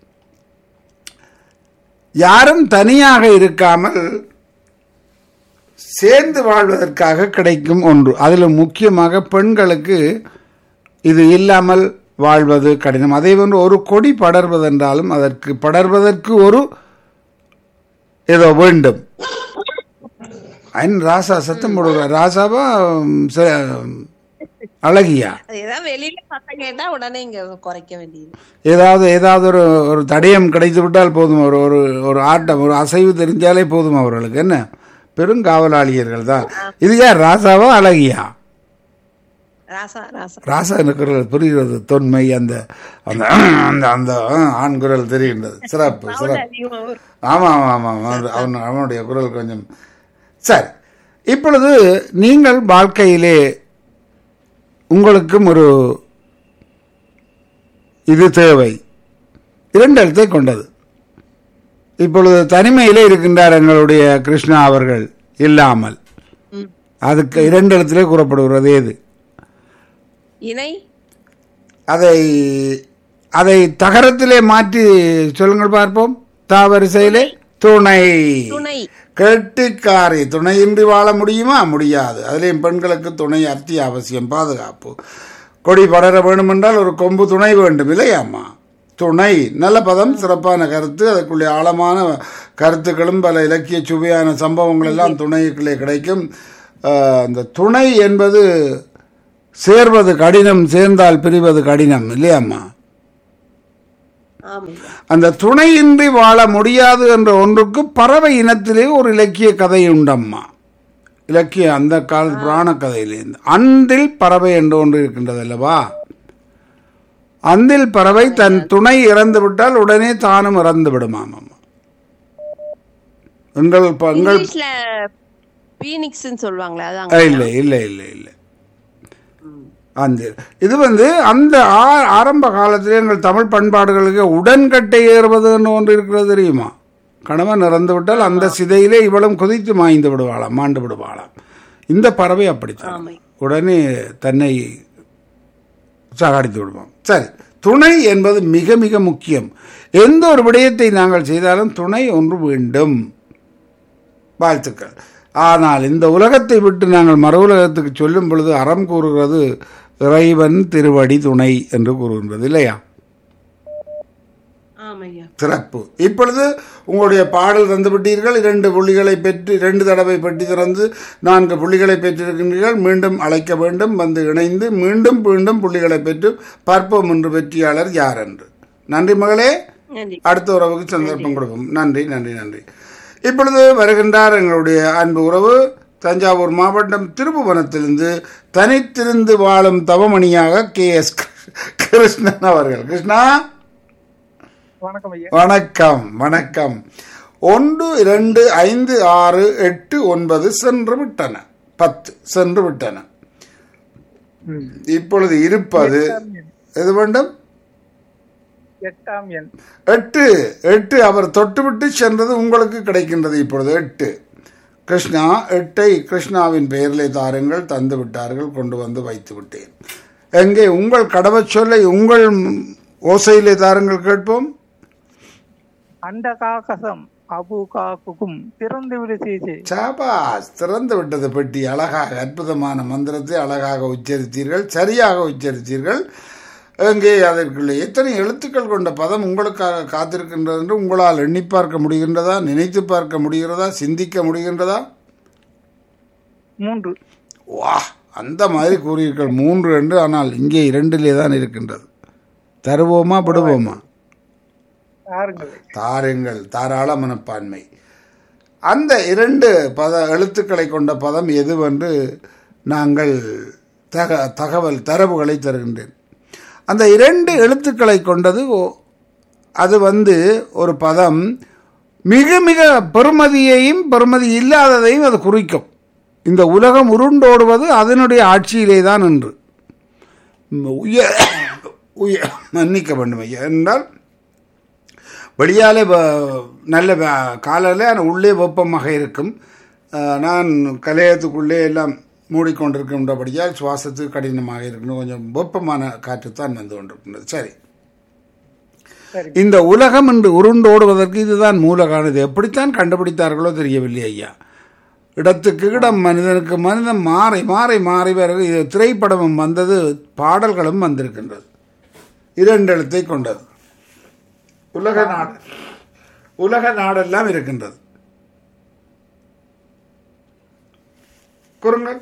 யாரும் தனியாக இருக்காமல் சேர்ந்து வாழ்வதற்காக கிடைக்கும் ஒன்று அதில் முக்கியமாக பெண்களுக்கு இது இல்லாமல் வாழ்வது கடினம் அதே போன்று ஒரு கொடி படர்வதென்றாலும் அதற்கு படர்வதற்கு ஒரு ஏதோ வேண்டும் அன் ராசா சத்தம் போடுவா ராசாவா ம், ச- அழகியா ஏதாவது வெளியில சத்தம் கேட்டா உடனே இங்க குறைக்க வேண்டியது ஏதாவது ஏதாவது ஒரு ஒரு தடயம் கிடைத்து விட்டால் போதும் ஒரு ஒரு ஒரு ஆட்டம் ஒரு அசைவு தெரிஞ்சாலே போதும் அவர்களுக்கு என்ன பெருங்காவலாளியர்கள் தான் இது யார் ராசாவா அழகியா ராசா ராசா ராசா குரல் புரிகிறது தொன்மை அந்த அந்த அந்த அந்த ஆண் குரல் தெரிகின்றது சிறப்பு சிறப்பு அதிகமா வரும். ஆமாம் ஆமாம் ஆமாம் அவன் அவன் அவனுடைய குரல் கொஞ்சம் சரி இப்பொழுது நீங்கள் வாழ்க்கையிலே உங்களுக்கும் ஒரு இது தேவை இரண்டு எழுத்தை கொண்டது இப்பொழுது தனிமையிலே இருக்கின்றார் எங்களுடைய கிருஷ்ணா அவர்கள் இல்லாமல் ம். அதுக்கு இரண்டு எழுத்திலே கூறப்படுகிறது ஏது இணை அதை அதை தகரத்திலே மாற்றி சொல்லுங்கள் பார்ப்போம் தாவரிசையிலே துணை துணை கெட்டிக்காரி துணையின்றி வாழ முடியுமா முடியாது அதிலேயும் பெண்களுக்கு துணை அத்தியாவசியம் பாதுகாப்பு கொடி படர வேண்டும் என்றால் ஒரு கொம்பு துணை வேண்டும் இல்லையாம்மா துணை நல்ல பதம் சிறப்பான கருத்து அதுக்குள்ளே ஆழமான கருத்துக்களும் பல இலக்கிய சுவையான சம்பவங்கள் எல்லாம் துணைக்குள்ளே கிடைக்கும் ஆஹ், அந்த துணை என்பது சேர்வது கடினம் சேர்ந்தால் பிரிவது கடினம் இல்லையாம்மா ஆமாங்க அந்த துணையின்றி வாழ முடியாது என்ற ஒன்றுக்கு பறவை இனத்திலே ஒரு இலக்கிய கதை உண்டம்மா இலக்கிய அந்த கால புராண கதையிலேருந்து அந்தில் பறவை என்று ஒன்று இருக்கின்றது அல்லவா அந்தில் பறவை தன் துணை இறந்து விட்டால் உடனே தானும் இறந்து விடுமாம் அம்மா எங்கள் ப- எங்கள் இங்கிலீஷ்ல பீனிக்ஸ்னு சொல்லுவாங்களே அதான் அஹ், இல்லை இல்லை இல்லை இல்லை அந்த இது வந்து அந்த ஆ- ஆரம்ப காலத்திலே எங்கள் தமிழ் பண்பாடுகளுக்கு உடன்கட்டை ஏறுவதுன்னு ஒன்று இருக்கிறது தெரியுமா கணவன் இறந்து விட்டால் அந்த சிதையிலே இவளும் குதித்து மாய்ந்து விடுவாளாம் மாண்டு விடுவாளாம் இந்த பறவை அப்படித்தான் ஆமை. உடனே தன்னை சாகடித்து விடுவோம் சரி துணை என்பது மிக மிக முக்கியம் எந்த ஒரு விடயத்தை நாங்கள் செய்தாலும் துணை ஒன்று வேண்டும் வாழ்த்துக்கள் ஆனால் இந்த உலகத்தை விட்டு நாங்கள் மறு உலகத்துக்கு சொல்லும் பொழுது அறம் கூறுகிறது இறைவன் திருவடி துணை என்று கூறுகின்றது இல்லையா ஆமாம் ஐயா சிறப்பு இப்பொழுது உங்களுடைய பாடல் தந்து விட்டீர்கள் இரண்டு புள்ளிகளை பெற்று இரண்டு தடவை பெட்டி திறந்து நான்கு புள்ளிகளை பெற்றிருக்கின்றீர்கள் மீண்டும் அழைக்க வேண்டும் வந்து இணைந்து மீண்டும் மீண்டும் புள்ளிகளை பெற்று பார்ப்போம் என்று வெற்றியாளர் யார் என்று நன்றி மகளே நன்றி அடுத்த உறவுக்கு சந்தர்ப்பம் கொடுப்போம் நன்றி நன்றி நன்றி இப்பொழுது வருகின்றார் எங்களுடைய அன்பு உறவு தஞ்சாவூர் மாவட்டம் திருப்புவனத்திலிருந்து தனித்திருந்து வாழும் தவமணியாக கே எஸ் கிருஷ்ணன் அவர்கள் கிருஷ்ணா வணக்கம் ஐயா வணக்கம் வணக்கம் ஒன்று இரண்டு ஐந்து ஆறு எட்டு ஒன்பது சென்று விட்டன பத்து சென்று விட்டன ம். இப்பொழுது இருப்பது எது வேண்டும் எட்டாம் எண் எட்டு எட்டு அவர் தொட்டுவிட்டு சென்றது உங்களுக்கு கிடைக்கின்றது இப்பொழுது எட்டு கிருஷ்ணா எட்டை கிருஷ்ணாவின் பெயரிலே தாருங்கள் தந்து விட்டார்கள் கொண்டு வந்து வைத்து விட்டேன் எங்கே உங்கள் கடவுச் சொல்லை உங்கள் ஓசையிலே தாருங்கள் கேட்போம் அண்ட காக்கசம் அபு காக்குக்கும் திறந்து விடு சீசே சாபாஸ் திறந்து விட்டது பெட்டி அழகாக அற்புதமான மந்திரத்தை அழகாக உச்சரித்தீர்கள் சரியாக உச்சரித்தீர்கள் எங்கே அதற்குள்ளே எத்தனை எழுத்துக்கள் கொண்ட பதம் உங்களுக்காக காத்திருக்கின்றது என்று உங்களால் எண்ணி பார்க்க முடிகின்றதா நினைத்து பார்க்க முடிகிறதா சிந்திக்க முடிகின்றதா மூன்று வா அந்த மாதிரி கூறியிருக்கள் மூன்று என்று ஆனால் இங்கே இரண்டிலே தான் இருக்கின்றது தருவோமா விடுவோமா யாருங்கள் தாருங்கள் தாராள மனப்பான்மை அந்த இரண்டு பத எழுத்துக்களை கொண்ட பதம் எதுவென்று நாங்கள் தக தகவல் தரவுகளை தருகின்றேன் அந்த இரண்டு எழுத்துக்களை கொண்டது ஓ- அது வந்து ஒரு பதம் மிக மிக பெருமதியையும் பெருமதி இல்லாததையும் அது குறிக்கும் இந்த உலகம் உருண்டோடுவது அதனுடைய ஆட்சியிலே தான் என்று உய உய மன்னிக்க வேண்டும் ஐயா என்றால் வெளியாலே வ- நல்ல வ- காலையில் ஆனால் உள்ளே வெப்பமாக இருக்கும் அஹ், நான் கலையத்துக்குள்ளே எல்லாம் மூடிக்கொண்டிருக்கின்றபடியால் சுவாசத்துக்கு கடினமாக இருக்கணும் கொஞ்சம் வெப்பமான காற்றுத்தான் வந்து கொண்டிருக்கின்றது சரி சரி இந்த உலகம் என்று உருண்டோடுவதற்கு இதுதான் மூலகான இது எப்படித்தான் கண்டுபிடித்தார்களோ தெரியவில்லை ஐயா இடத்துக்கு இடம் மனிதனுக்கு மனிதன் மாறி மாறி மாறி வர இது திரைப்படமும் வந்தது பாடல்களும் வந்திருக்கின்றது இரண்டு எழுத்தை கொண்டது உலக நாடு உலக நாடெல்லாம் இருக்கின்றது குறுங்கள்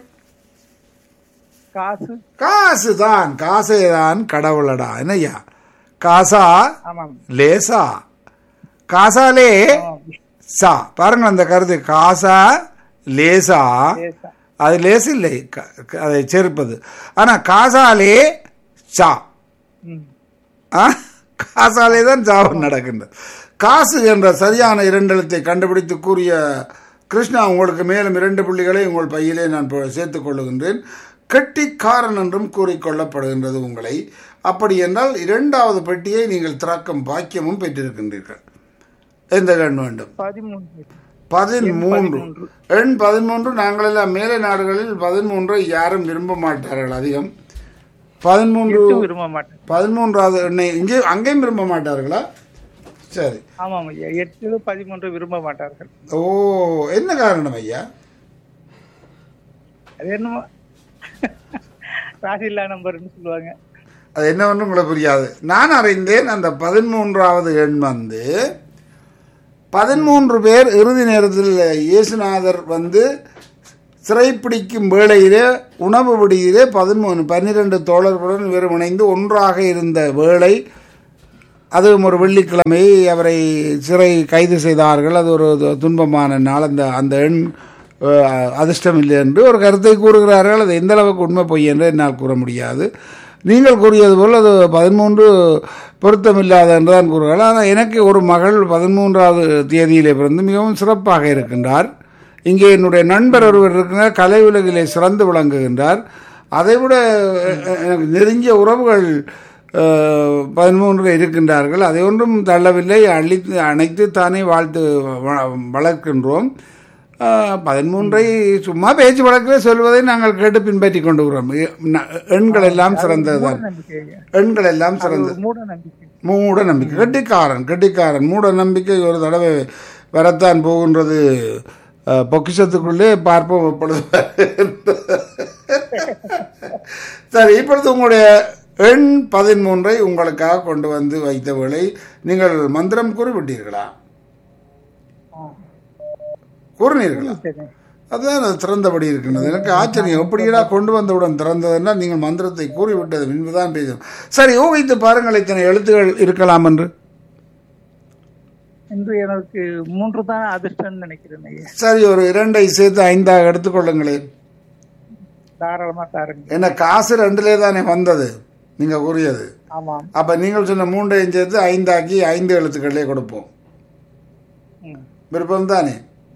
காசு காசு தான் காசே தான் கடவுளடா என்னய்யா காசா ஆமாம் லேசா காசாலே சா பாருங்க அந்த கருத்து காசா லேசா லேசா. அது லேசு இல்லை க- க- அதை சேர்ப்பது ஆனா காசாலே சா ம். ஆ? காசாலே தான் சாவு நடக்கின்றது காசு என்ற சரியான இரண்டெழுத்தை கண்டுபிடித்து கூறிய கிருஷ்ணா உங்களுக்கு மேலும் இரண்டு புள்ளிகளை உங்கள் பையிலே நான் இப்போ சேர்த்துக் கொள்ளுகின்றேன் கெட்டிக்காரன் என்றும் கூறிக்கொள்ளப்படுகின்றது உங்களை அப்படி என்றால் இரண்டாவது பெட்டியை நீங்கள் திறக்கும் பாக்கியமும் பெற்றிருக்கின்றீர்கள் எந்த கண் வேண்டும் பதிமூன்று பதிமூன்று எண் பதிமூன்று நாங்கள் எல்லாம் மேலை நாடுகளில் பதிமூன்றை யாரும் விரும்ப மாட்டார்கள் அதிகம் பதிமூன்று எட்டு விரும்ப மாட்டேன் பதிமூன்றாவது எண்ணை இங்கே அங்கேயும் விரும்ப மாட்டார்களா சரி ஆமாம் ஐயா எட்டு பதிமூன்று விரும்ப மாட்டார்கள் ஓ என்ன காரணம் ஐயா அது என்னமோ ராசில்லா நம்பர்னு சொல்லுவாங்க அது என்னவென்று உங்களுக்கு புரியாது நான் அறிந்தேன் அந்த பதிமூன்றாவது எண் வந்து பதிமூன்று பேர் இறுதி நேரத்தில் இயேசுநாதர் வந்து சிறைப்பிடிக்கும் வேளையிலே உணவு விடுதியிலே பதிமூணு பன்னிரண்டு தோழர்களுடன் இவர் இணைந்து ஒன்றாக இருந்த வேளை அதுவும் ஒரு வெள்ளிக்கிழமை அவரை சிறை கைது செய்தார்கள் அது ஒரு து- துன்பமான நாள் அந்த அந்த எண் அஹ், அதிர்ஷ்டம் இல்லை என்று ஒரு கருத்தை கூறுகிறார்கள் அது எந்த அளவுக்கு உண்மை பொய் என்று என்னால் கூற முடியாது நீங்கள் கூறியது போல் அது பதிமூன்று பொருத்தமில்லாத என்று தான் கூறுகிறார்கள் ஆனால் எனக்கு ஒரு மகள் பதிமூன்றாவது தேதியிலே பிறந்து மிகவும் சிறப்பாக இருக்கின்றார் இங்கே என்னுடைய நண்பர் ஒருவர் இருக்கிறார் கலை உலகிலே சிறந்து விளங்குகின்றார் அதைவிட அஹ், எனக்கு நெருங்கிய உறவுகள் அஹ், பதிமூன்று இருக்கின்றார்கள் அதை ஒன்றும் தள்ளவில்லை அழித்து அணைத்து தானே வாழ்த்து வ- வளர்க்கின்றோம் அஹ், பதிமூன்றை சும்மா பேச்சு வழக்கில் சொல்வதை நாங்கள் கேட்டு பின்பற்றி கொண்டு வருகிறோம் எ- ந- எண்கள் எல்லாம் சிறந்ததுதான் நம்பிக்கை ஐயா எண்கள் எல்லாம் சிறந்தது மூட நம்பிக்கை மூட நம்பிக்கை கெட்டிக்காரன் கெட்டிக்காரன் மூட நம்பிக்கை ஒரு தடவை வரத்தான் போகின்றது அஹ், பொக்கிஷத்துக்குள்ளே பார்ப்போம் எப்பொழுது சரி இப்பொழுது உங்களுடைய எண் பதிமூன்றை உங்களுக்காக கொண்டு வந்து வைத்த வேளை நீங்கள் மந்திரம் கூறிவிட்டீர்களா கூறினீர்களா சரி அதுதான் அது திறந்தபடி இருக்கின்றது எனக்கு ஆச்சரியம் எப்படியடா கொண்டு வந்தவுடன் திறந்ததுன்னா நீங்கள் மந்திரத்தை கூறிவிட்டது என்பதுதான் பேசும் சரி ஊகித்து பாருங்கள் இத்தனை எழுத்துகள் இருக்கலாம் என்று இன்று எனக்கு மூன்று தான் அதிர்ஷ்டம்னு நினைக்கிறேன் ஐயா சரி ஒரு இரண்டை சேர்த்து ஐந்தாக எடுத்துக்கொள்ளுங்களேன் தாராளமா தாருங்க என்ன காசு ரெண்டுலே தானே வந்தது நீங்க கூறியது ஆமாம் அப்ப நீங்கள் சொன்ன மூன்றையும் சேர்த்து ஐந்தாக்கி ஐந்து எழுத்துக்களே கொடுப்போம் ம். விருப்பம் தானே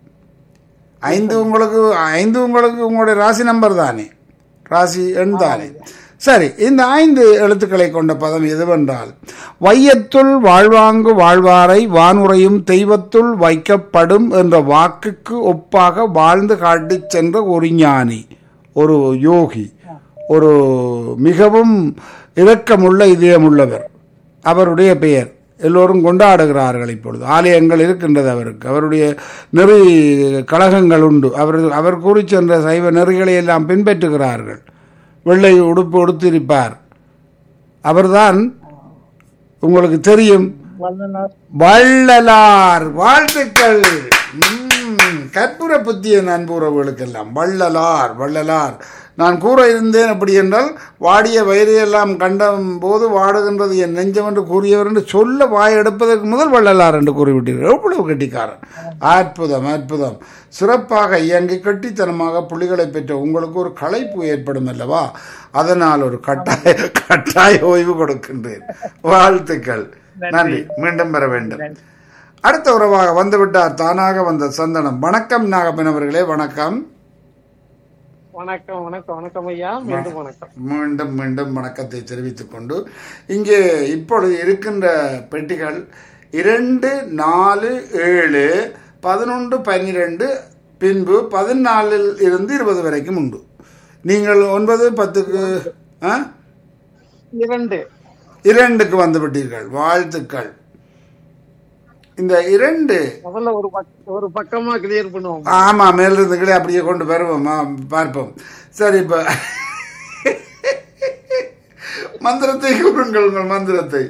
ஐந்து உங்களுக்கு ஐந்து உங்களுக்கு உங்களுடைய ராசி நம்பர் தானே ராசி எண் தானே சரி இந்த ஐந்து எழுத்துக்களை கொண்ட பதம் எதுவென்றால் வையத்துள் வாழ்வாங்கு வாழ்வாரை வானுரையும் தெய்வத்துள் வைக்கப்படும் என்ற வாக்குக்கு ஒப்பாக வாழ்ந்து காட்டிச் சென்ற ஒரு ஞானி ஒரு யோகி ஒரு மிகவும் இரக்கமுள்ள இதயமுள்ளவர் அவருடைய பெயர் எல்லோரும் கொண்டாடுகிறார்கள் இப்பொழுது ஆலயங்கள் இருக்கின்றது அவருக்கு அவருடைய நெறி கழகங்கள் உண்டு அவர் அவர் கூறி சென்ற சைவ நெறிகளை எல்லாம் பின்பற்றுகிறார்கள் வெள்ளை உடுப்பு உடுத்திருப்பார் அவர்தான் உங்களுக்கு தெரியும் வல்லனார் வள்ளலார் வாழ்த்துக்கள் ம், கற்பூர புத்திய நண்புறவுகளுக்கெல்லாம் வள்ளலார் வள்ளலார் நான் கூற இருந்தேன் அப்படி என்றால் வாடிய வயிறையெல்லாம் கண்ட போது வாடுகின்றது என் நெஞ்சம் என்று கூறியவர் என்று சொல்ல வாய் எடுப்பதற்கு முதல் வள்ளலார் என்று கூறிவிட்டீர்கள் எவ்வளவு கெட்டிக்காரன் அற்புதம் அற்புதம் சிறப்பாக இயங்கி கட்டித்தனமாக புள்ளிகளை பெற்ற உங்களுக்கு ஒரு களைப்பு ஏற்படும் அல்லவா அதனால் ஒரு கட்டாய கட்டாய ஓய்வு கொடுக்கின்றேன் வாழ்த்துக்கள் நன்றி மீண்டும் பெற வேண்டும் அடுத்த உறவாக வந்துவிட்டார் தானாக வந்த சந்தனம் வணக்கம் நாகப்பன் அவர்களே வணக்கம் வணக்கம் வணக்கம் வணக்கம் ஐயா மீண்டும் வணக்கம் மீண்டும் மீண்டும் வணக்கத்தை தெரிவித்துக் கொண்டு இங்கே இப்பொழுது இருக்கின்ற பெட்டிகள் இரண்டு நாலு ஏழு பதினொன்று பன்னிரெண்டு பின்பு பதினாலில் இருந்து இருபது வரைக்கும் உண்டு நீங்கள் ஒன்பது பத்துக்கு ஆ? இரண்டு இரண்டுக்கு வந்து விட்டீர்கள் வாழ்த்துக்கள் இந்த இரண்டு முதல்ல ஒரு பக் ஒரு பக்கமா கிளியர் பண்ணுவோம் ஆமா மேலிருந்து கீழே அப்படியே கொண்டு வருவோம் ஆ, பார்ப்போம் சரி இப்ப மந்திரத்தை கூறுங்கள் உங்கள் மந்திரத்தை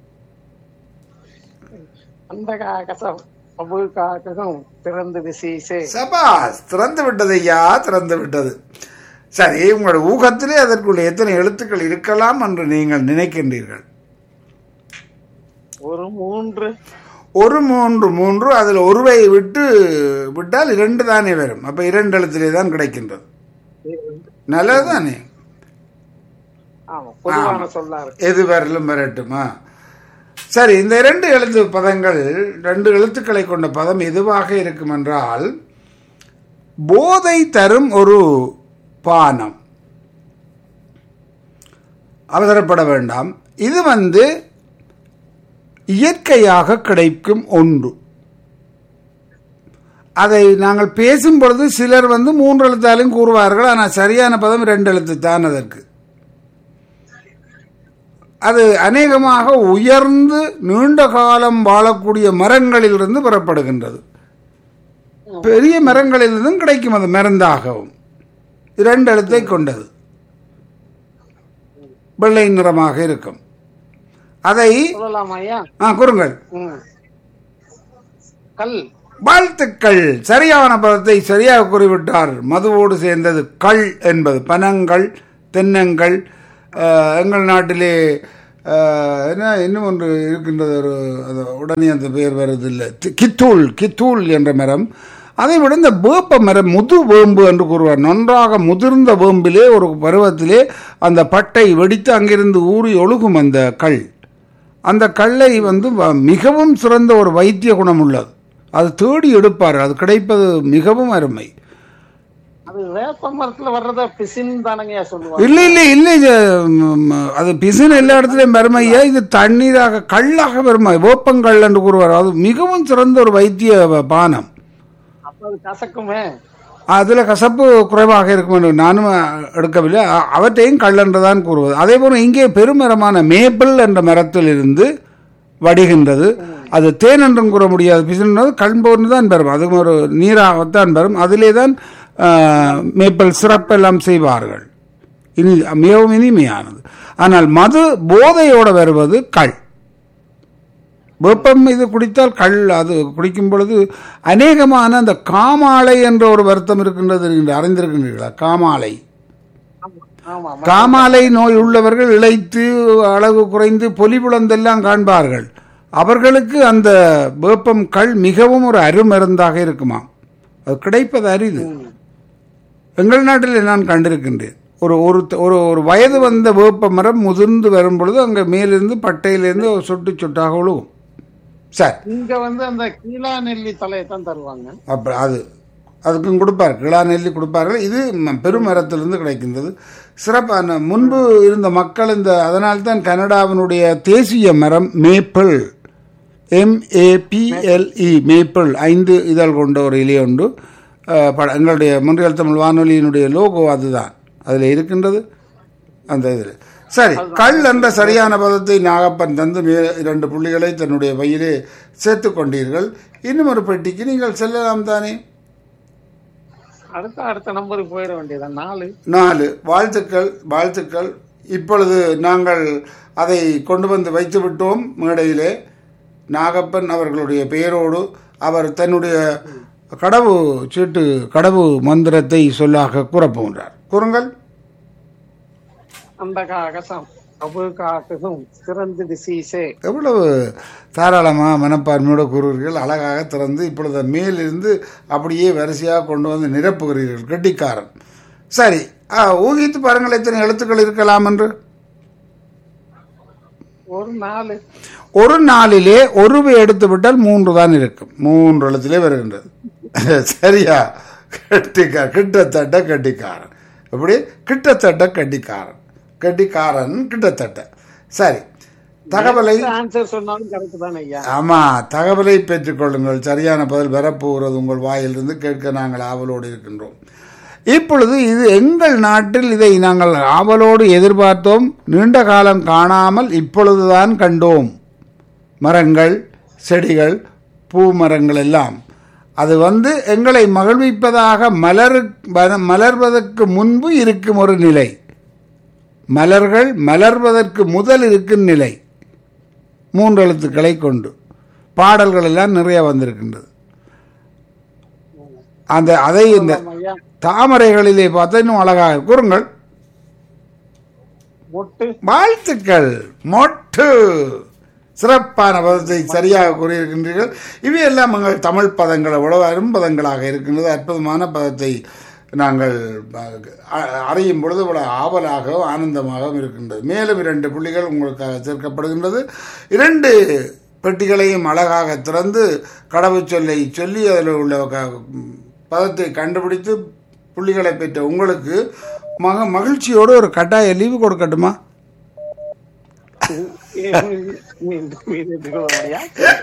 அந்த கசம் அபு காக்ககம் திறந்து விசேஷே சபாஸ் திறந்து விட்டது ஐயா திறந்து விட்டது சரி உங்களோட ஊகத்திலே அதற்குள்ள எத்தனை எழுத்துக்கள் இருக்கலாம் என்று நீங்கள் நினைக்கின்றீர்கள் ஒரு மூன்று ஒரு மூன்று மூன்று அதில் ஒருவை விட்டு விட்டால் இரண்டு தானே வரும் அப்ப இரண்டு எழுத்திலே தான் கிடைக்கின்றது நல்லது தானே ஆமா பொதுவான சொல்லா இருக்கு எது வரலும் வரட்டுமா சரி இந்த இரண்டு எழுத்து பதங்கள் ரெண்டு எழுத்துக்களை கொண்ட பதம் எதுவாக இருக்கும் என்றால் போதை தரும் ஒரு பானம் அவசரப்பட வேண்டாம் இது வந்து இயற்கையாக கிடைக்கும் ஒன்று அதை நாங்கள் பேசும் பொழுது சிலர் வந்து மூன்று எழுத்தாலும் கூறுவார்கள் ஆனால் சரியான பதம் ரெண்டு எழுத்து தான் அதற்கு அது அநேகமாக உயர்ந்து நீண்ட காலம் வாழக்கூடிய மரங்களிலிருந்து பெறப்படுகின்றது பெரிய மரங்களிலிருந்தும் கிடைக்கும் அது மருந்தாகவும் இரண்டு எழுத்தை கொண்டது வெள்ளை நிறமாக இருக்கும் அதை சொல்லலாமா ஐயா ஆ கூறுங்கள் ம். கல் வாழ்த்துக்கள் சரியான பதத்தை சரியாக கூறிவிட்டார் மதுவோடு சேர்ந்தது கள் என்பது பனங்கள் தென்னங்கள் அஹ், எங்கள் நாட்டிலே அஹ், என்ன இன்னும் ஒன்று இருக்கின்றது ஒரு அது உடனே அந்த பெயர் வருதில்லை தி- கித்தூள் கித்தூள் என்ற மரம் அதை விட இந்த வேப்ப மரம் முது வேம்பு என்று கூறுவார் நன்றாக முதிர்ந்த வேம்பிலே ஒரு பருவத்திலே அந்த பட்டை வெடித்து அங்கிருந்து ஊறி ஒழுகும் அந்த கல் அந்த கல்லை வந்து வ- மிகவும் சிறந்த ஒரு வைத்திய குணம் உள்ளது அது தேடி எடுப்பார் அது கிடைப்பது மிகவும் அருமை அது வேப்ப மரத்துல வர்றத பிசின் தானங்கய்யா சொல்லுவாங்க இல்லை இல்லை இல்லை இது, ம், அது பிசின் எல்லா இடத்துலையும் வருமையா இது தண்ணீராக கல்லாக வருமா வேப்பங்கல் என்று கூறுவார் அது மிகவும் சிறந்த ஒரு வைத்திய வ- பானம் அப்ப அது கசக்குமே அதில் கசப்பு குறைவாக இருக்கும் என்று நானும் அஹ், எடுக்கவில்லை அ- அவற்றையும் கல் என்றுதான் கூறுவது அதே போல இங்கே பெருமரமான மேப்பிள் என்ற மரத்தில் இருந்து வடிகின்றது அது தேன் என்றும் கூற முடியாது பிசின்றது கல் போன்று தான் பெறும் அதுவும் ஒரு நீராகத்தான் பெறும் அதிலே தான் அஹ், மேப்பிள் சிறப்பெல்லாம் செய்வார்கள் இனி மிகவும் இனிமையானது ஆனால் மது போதையோடு வருவது கள் வெப்பம் இது குடித்தால் கள் அது குடிக்கும் பொழுது அநேகமான அந்த காமாலை என்ற ஒரு வருத்தம் இருக்கின்றது நீங்கள் அறிந்திருக்கின்றீர்களா காமாலை ஆமா காமாலை நோய் உள்ளவர்கள் இளைத்து அளவு குறைந்து பொலிபுலந்தெல்லாம் காண்பார்கள் அவர்களுக்கு அந்த வேப்பம் கள் மிகவும் ஒரு அருமருந்தாக இருக்குமா அது கிடைப்பது அரிது எங்கள் நாட்டில் நான் கண்டிருக்கின்றேன் ஒரு ஒரு ஒரு ஒரு வயது வந்த வேப்ப மரம் முதிர்ந்து வரும் பொழுது அங்கே மேலிருந்து பட்டையிலிருந்து ஒரு சொட்டு சொட்டாக விழுவும் சார் இங்க வந்து அந்த கீழா நெல்லி தலையை தான் தருவாங்க அப்போ அது அதுக்கும் கொடுப்பார் கிளா நெல்லி கொடுப்பார்கள் இது ம- பெருமரத்திலிருந்து கிடைக்கின்றது சிறப்பான முன்பு இருந்த மக்கள் இந்த அதனால்தான் கனடாவினுடைய தேசிய மரம் மேப்பிள் எம்ஏபிஎல்இ மேப்பிள் ஐந்து இதழ் கொண்ட ஒரு இலை உண்டு அஹ், பட- எங்களுடைய முன்றியல் தமிழ் வானொலியினுடைய லோகோ அதுதான் அதில் இருக்கின்றது அந்த இதில் சரி கள் என்ற சரியான பதத்தை நாகப்பன் தந்து மே இரண்டு புள்ளிகளை தன்னுடைய பையிலே சேர்த்து கொண்டீர்கள் இன்னும் ஒரு பெட்டிக்கு நீங்கள் செல்லலாம் தானே அடுத்த அடுத்த நம்பருக்கு போயிட வேண்டியதான் நாலு நாலு வாழ்த்துக்கள் வாழ்த்துக்கள் இப்பொழுது நாங்கள் அதை கொண்டு வந்து வைத்து விட்டோம் மேடையிலே நாகப்பன் அவர்களுடைய பெயரோடு அவர் தன்னுடைய கடவு சீட்டு கடவு மந்திரத்தை சொல்லாக கூறப்போகின்றார் கூறுங்கள் அந்த காகசம் அபு காக்கசும் சிறந்து சீசே எவ்வளவு தாராளமாக மனப்பான்மையோடு கூறுகிறீர்கள் அழகாக திறந்து இப்பொழுது மேலிருந்து அப்படியே வரிசையாக கொண்டு வந்து நிரப்புகிறீர்கள் கெட்டிக்காரன் சரி ஆ, ஊகித்து பாருங்கள் எத்தனை எழுத்துக்கள் இருக்கலாம் என்று ஒரு நாலு ஒரு நாளிலே ஒருவை எடுத்து விட்டால் மூன்று தான் இருக்கும் மூன்று எழுத்திலே வருகின்றது சரியா கட்டிக்கார கிட்டத்தட்ட கட்டிக்காரன் எப்படி கிட்டத்தட்ட கட்டிக்காரன் கட்டிக்காரன் கிட்டத்தட்ட சரி தகவலை ஆன்சர் சொன்னாலும் கரெக்ட் தானே ஐயா ஆமா தகவலை பெற்றுக்கொள்ளுங்கள் சரியான பதில் வரப்போகிறது உங்கள் வாயிலிருந்து கேட்க நாங்கள் ஆவலோடு இருக்கின்றோம் இப்பொழுது இது எங்கள் நாட்டில் இதை நாங்கள் ஆவலோடு எதிர்பார்த்தோம் நீண்ட காலம் காணாமல் இப்பொழுதுதான் கண்டோம் மரங்கள் செடிகள் பூ மரங்கள் எல்லாம் அது வந்து எங்களை மகிழ்விப்பதாக மலர் வன- மலர்வதற்கு முன்பு இருக்கும் ஒரு நிலை மலர்கள் மலர்வதற்கு முதல் இருக்கும் நிலை மூன்று எழுத்துக்களை கொண்டு பாடல்கள் எல்லாம் நிறைய வந்திருக்கின்றது அந்த அதை இந்த ஐயா தாமரைகளிலே பார்த்தா இன்னும் அழகாக கூறுங்கள் மொட்டு வாழ்த்துக்கள் மொட்டு சிறப்பான பதத்தை சரியாக கூறியிருக்கின்றீர்கள் இவையெல்லாம் எங்கள் தமிழ் பதங்கள் எவ்வளவு அரும்பதங்களாக இருக்கின்றது அற்புதமான பதத்தை நாங்கள் அ- அறியும் பொழுது இவ்வளவு ஆவலாகவும் ஆனந்தமாகவும் இருக்கின்றது மேலும் இரண்டு புள்ளிகள் உங்களுக்காக சேர்க்கப்படுகின்றது இரண்டு பெட்டிகளையும் அழகாக திறந்து கடவுச்சொல்லை சொல்லி அதில் உள்ள க- பதத்தை கண்டுபிடித்து புள்ளிகளை பெற்ற உங்களுக்கு மக மகிழ்ச்சியோடு ஒரு கட்டாய லீவு கொடுக்கட்டுமா மீண்டும் மீண்டும் ஐயா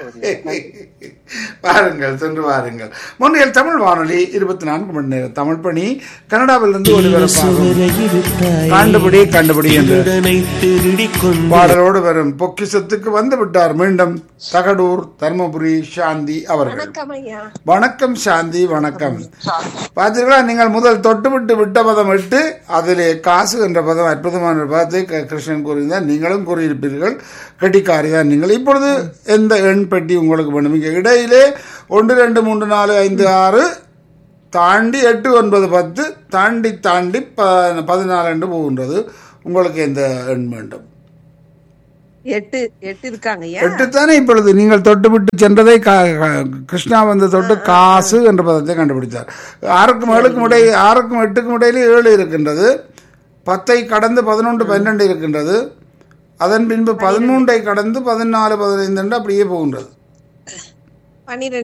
வாருங்கள் சென்று வாருங்கள் முன்னில் தமிழ் வானொலி இருபத்தி நான்கு மணி நேரம் தமிழ் பணி கனடாவிலிருந்து ஒளிபரப்பாகும் கண்டுபிடி கண்டுபிடி என்று உடனை திருடிக் கொண்டு பாடலோடு வரும் பொக்கிசத்துக்கு வந்து விட்டார் மீண்டும் தகடூர் தர்மபுரி சாந்தி அவர்கள் வணக்கம் ஐயா வணக்கம் சாந்தி வணக்கம் பார்த்தீர்களா நீங்கள் முதல் தொட்டுவிட்டு விட்ட பதம் விட்டு அதிலே காசு என்ற பதம் அற்புதமான ஒரு பதத்தை க- கிருஷ்ணன் கூறியிருந்தார் நீங்களும் கூறியிருப்பீர்கள் கட்டிக்காரி தான் நீங்கள் இப்பொழுது எந்த எண் பெட்டி உங்களுக்கு வேணும் இங்கே இடையிலே ஒன்று ரெண்டு மூன்று நாலு ஐந்து ஆறு தாண்டி எட்டு ஒன்பது பத்து தாண்டி தாண்டி ப பதினாலு என்று போகின்றது உங்களுக்கு எந்த எண் வேண்டும் எட்டு எட்டு இருக்காங்க ஐயா எட்டு தானே இப்பொழுது நீங்கள் தொட்டு விட்டு சென்றதை கா- கா- கிருஷ்ணா வந்து தொட்டு காசு என்ற பதத்தை கண்டுபிடித்தார் ஆறுக்கும் ஏழுக்கும் இடை ஆறுக்கும் எட்டுக்கும் இடையில ஏழு இருக்கின்றது பத்தை கடந்து பதினொன்று பன்னெண்டு இருக்கின்றது அதன் பின்பு பதிமூன்றை கடந்து பதினாலு பதினைந்து என்று அப்படியே போகின்றது பன்னிரெண்டு